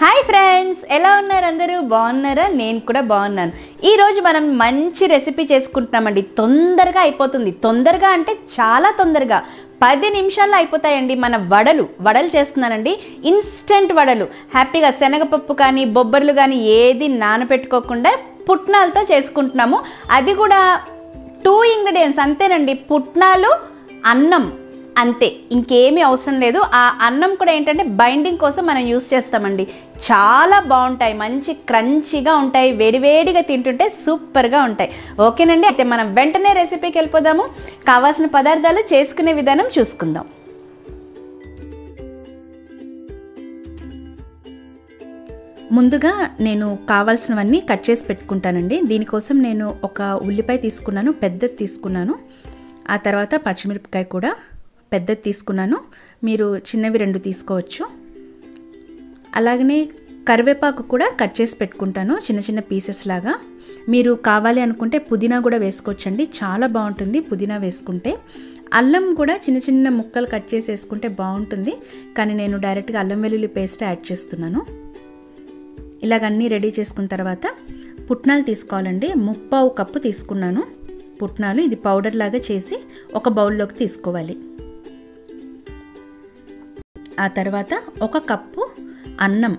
hi friends ఎలా ఉన్నారు అందరూ బాగున్నారా నేను కూడా బాగున్నాను ఈరోజు మనం మంచి రెసిపీ చేసుకుంటున్నామండి తొందరగా అయిపోతుంది తొందరగా అంటే చాలా తొందరగా పది నిమిషాల్లో అయిపోతాయండి మన వడలు వడలు చేస్తున్నానండి ఇన్స్టెంట్ వడలు హ్యాపీగా శనగపప్పు కానీ బొబ్బర్లు కానీ ఏది నానబెట్టుకోకుండా పుట్నాలతో చేసుకుంటున్నాము అది కూడా టూ ఇంగ్రీడియంట్స్ అంతేనండి పుట్నాలు అన్నం అంతే ఇంకేమీ అవసరం లేదు ఆ అన్నం కూడా ఏంటంటే బైండింగ్ కోసం మనం యూస్ చేస్తామండి చాలా బాగుంటాయి మంచి క్రంచీగా ఉంటాయి వేడివేడిగా తింటుంటే సూపర్గా ఉంటాయి ఓకేనండి అయితే మనం వెంటనే రెసిపీకి వెళ్ళిపోదాము కావాల్సిన పదార్థాలు చేసుకునే విధానం చూసుకుందాం ముందుగా నేను కావాల్సినవన్నీ కట్ చేసి పెట్టుకుంటానండి దీనికోసం నేను ఒక ఉల్లిపాయ తీసుకున్నాను పెద్దది తీసుకున్నాను ఆ తర్వాత పచ్చిమిరపకాయ కూడా పెద్దది తీసుకున్నాను మీరు చిన్నవి రెండు తీసుకోవచ్చు అలాగనే కరివేపాకు కూడా కట్ చేసి పెట్టుకుంటాను చిన్న చిన్న పీసెస్ లాగా మీరు కావాలి అనుకుంటే పుదీనా కూడా వేసుకోవచ్చండి చాలా బాగుంటుంది పుదీనా వేసుకుంటే అల్లం కూడా చిన్న చిన్న ముక్కలు కట్ చేసి వేసుకుంటే బాగుంటుంది కానీ నేను డైరెక్ట్గా అల్లం వెల్లుల్లి పేస్ట్ యాడ్ చేస్తున్నాను ఇలాగన్నీ రెడీ చేసుకున్న తర్వాత పుట్నాలు తీసుకోవాలండి ముప్పావు కప్పు తీసుకున్నాను పుట్నాలు ఇది పౌడర్ లాగా చేసి ఒక బౌల్లోకి తీసుకోవాలి ఆ తర్వాత ఒక కప్పు అన్నం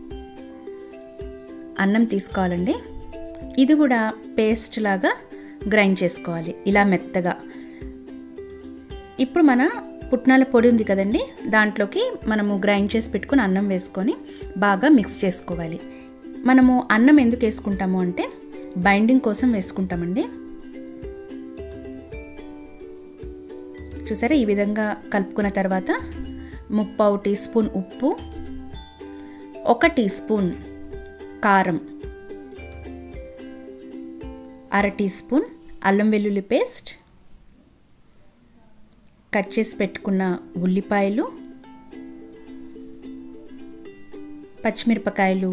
అన్నం తీసుకోవాలండి ఇది కూడా పేస్ట్ లాగా గ్రైండ్ చేసుకోవాలి ఇలా మెత్తగా ఇప్పుడు మన పుట్నాల పొడి ఉంది కదండి దాంట్లోకి మనము గ్రైండ్ చేసి పెట్టుకుని అన్నం వేసుకొని బాగా మిక్స్ చేసుకోవాలి మనము అన్నం ఎందుకు వేసుకుంటాము అంటే బైండింగ్ కోసం వేసుకుంటామండి చూసారా ఈ విధంగా కలుపుకున్న తర్వాత ముప్పావు టీ స్పూన్ ఉప్పు ఒక టీ స్పూన్ కారం అర టీ స్పూన్ అల్లం వెల్లుల్లి పేస్ట్ కట్ చేసి పెట్టుకున్న ఉల్లిపాయలు పచ్చిమిరపకాయలు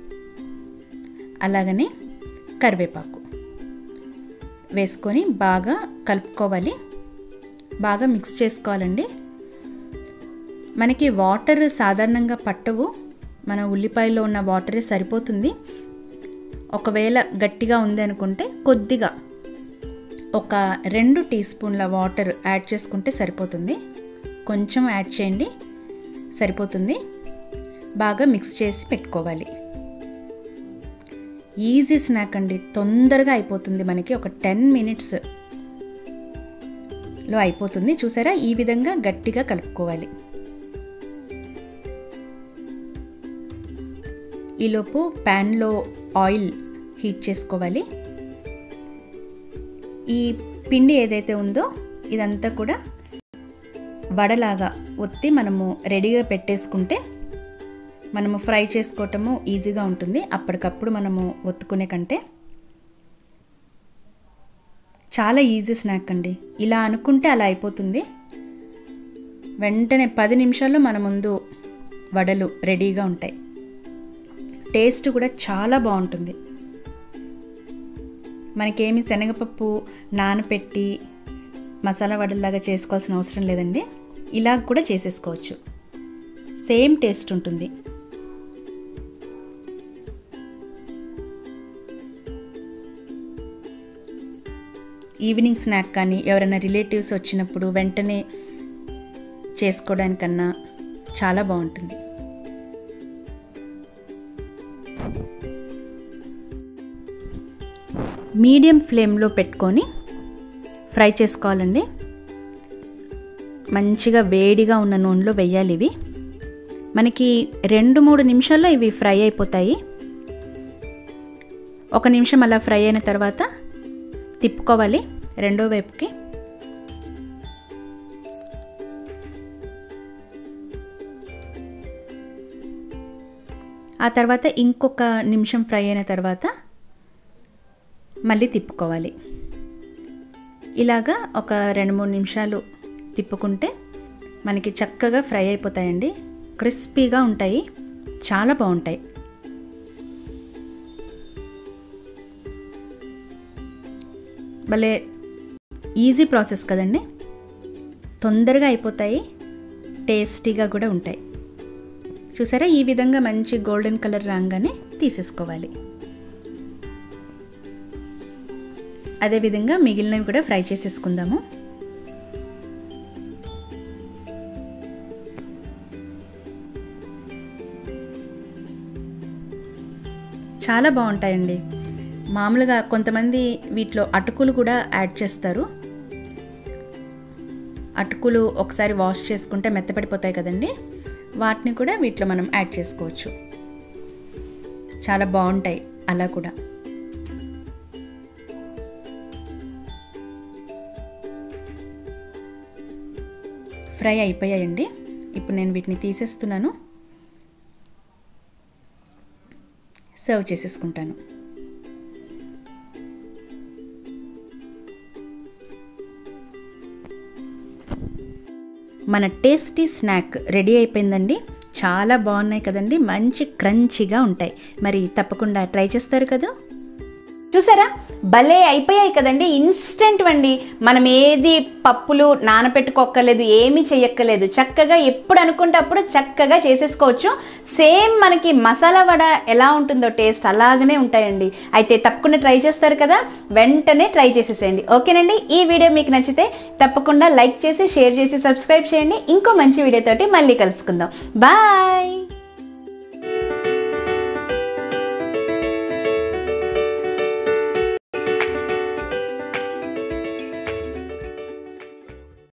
అలాగనే కరివేపాకు వేసుకొని బాగా కలుపుకోవాలి బాగా మిక్స్ చేసుకోవాలండి మనకి వాటర్ సాధారణంగా పట్టవు మన ఉల్లిపాయలో ఉన్న వాటరే సరిపోతుంది ఒకవేళ గట్టిగా ఉంది అనుకుంటే కొద్దిగా ఒక రెండు టీ స్పూన్ల వాటర్ యాడ్ చేసుకుంటే సరిపోతుంది కొంచెం యాడ్ చేయండి సరిపోతుంది బాగా మిక్స్ చేసి పెట్టుకోవాలి ఈజీ స్నాక్ అండి తొందరగా అయిపోతుంది మనకి ఒక టెన్ మినిట్స్ లో అయిపోతుంది చూసారా ఈ విధంగా గట్టిగా కలుపుకోవాలి ఈలోపు ప్యాన్లో ఆయిల్ హీట్ చేసుకోవాలి ఈ పిండి ఏదైతే ఉందో ఇదంతా కూడా వడలాగా ఒత్తి మనము రెడీగా పెట్టేసుకుంటే మనము ఫ్రై చేసుకోవటము ఈజీగా ఉంటుంది అప్పటికప్పుడు మనము ఒత్తుకునే కంటే చాలా ఈజీ స్నాక్ అండి ఇలా అనుకుంటే అలా అయిపోతుంది వెంటనే పది నిమిషాల్లో మన ముందు వడలు రెడీగా ఉంటాయి టేస్ట్ కూడా చాలా బాగుంటుంది మనకేమి శనగపప్పు నానపెట్టి మసాలా వడల్లాగా చేసుకోవాల్సిన అవసరం లేదండి ఇలా కూడా చేసేసుకోవచ్చు సేమ్ టేస్ట్ ఉంటుంది ఈవినింగ్ స్నాక్ కానీ ఎవరైనా రిలేటివ్స్ వచ్చినప్పుడు వెంటనే చేసుకోవడానికన్నా చాలా బాగుంటుంది మీడియం ఫ్లేమ్లో పెట్టుకొని ఫ్రై చేసుకోవాలండి మంచిగా వేడిగా ఉన్న నూనెలో వెయ్యాలి ఇవి మనకి రెండు మూడు నిమిషాల్లో ఇవి ఫ్రై అయిపోతాయి ఒక నిమిషం అలా ఫ్రై అయిన తర్వాత తిప్పుకోవాలి రెండో వైపుకి ఆ తర్వాత ఇంకొక నిమిషం ఫ్రై అయిన తర్వాత మళ్ళీ తిప్పుకోవాలి ఇలాగా ఒక రెండు మూడు నిమిషాలు తిప్పుకుంటే మనకి చక్కగా ఫ్రై అయిపోతాయండి క్రిస్పీగా ఉంటాయి చాలా బాగుంటాయి భలే ఈజీ ప్రాసెస్ కదండి తొందరగా అయిపోతాయి టేస్టీగా కూడా ఉంటాయి చూసారా ఈ విధంగా మంచి గోల్డెన్ కలర్ రాగానే తీసేసుకోవాలి అదేవిధంగా మిగిలినవి కూడా ఫ్రై చేసేసుకుందాము చాలా బాగుంటాయండి మామూలుగా కొంతమంది వీటిలో అటుకులు కూడా యాడ్ చేస్తారు అటుకులు ఒకసారి వాష్ చేసుకుంటే మెత్తపడిపోతాయి కదండి వాటిని కూడా వీటిలో మనం యాడ్ చేసుకోవచ్చు చాలా బాగుంటాయి అలా కూడా ఫ్రై అయిపోయాయండి ఇప్పుడు నేను వీటిని తీసేస్తున్నాను సర్వ్ చేసేసుకుంటాను మన టేస్టీ స్నాక్ రెడీ అయిపోయిందండి చాలా బాగున్నాయి కదండి మంచి క్రంచిగా ఉంటాయి మరి తప్పకుండా ట్రై చేస్తారు కదా చూసారా భలే అయిపోయాయి కదండి ఇన్స్టెంట్ వండి మనం ఏది పప్పులు నానపెట్టుకోక్కర్లేదు ఏమీ చెయ్యక్కర్లేదు చక్కగా ఎప్పుడు అనుకుంటే అప్పుడు చక్కగా చేసేసుకోవచ్చు సేమ్ మనకి మసాలా వడ ఎలా ఉంటుందో టేస్ట్ అలాగనే ఉంటాయండి అయితే తప్పకుండా ట్రై చేస్తారు కదా వెంటనే ట్రై చేసేసేయండి ఓకేనండి ఈ వీడియో మీకు నచ్చితే తప్పకుండా లైక్ చేసి షేర్ చేసి సబ్స్క్రైబ్ చేయండి ఇంకో మంచి వీడియోతోటి మళ్ళీ కలుసుకుందాం బాయ్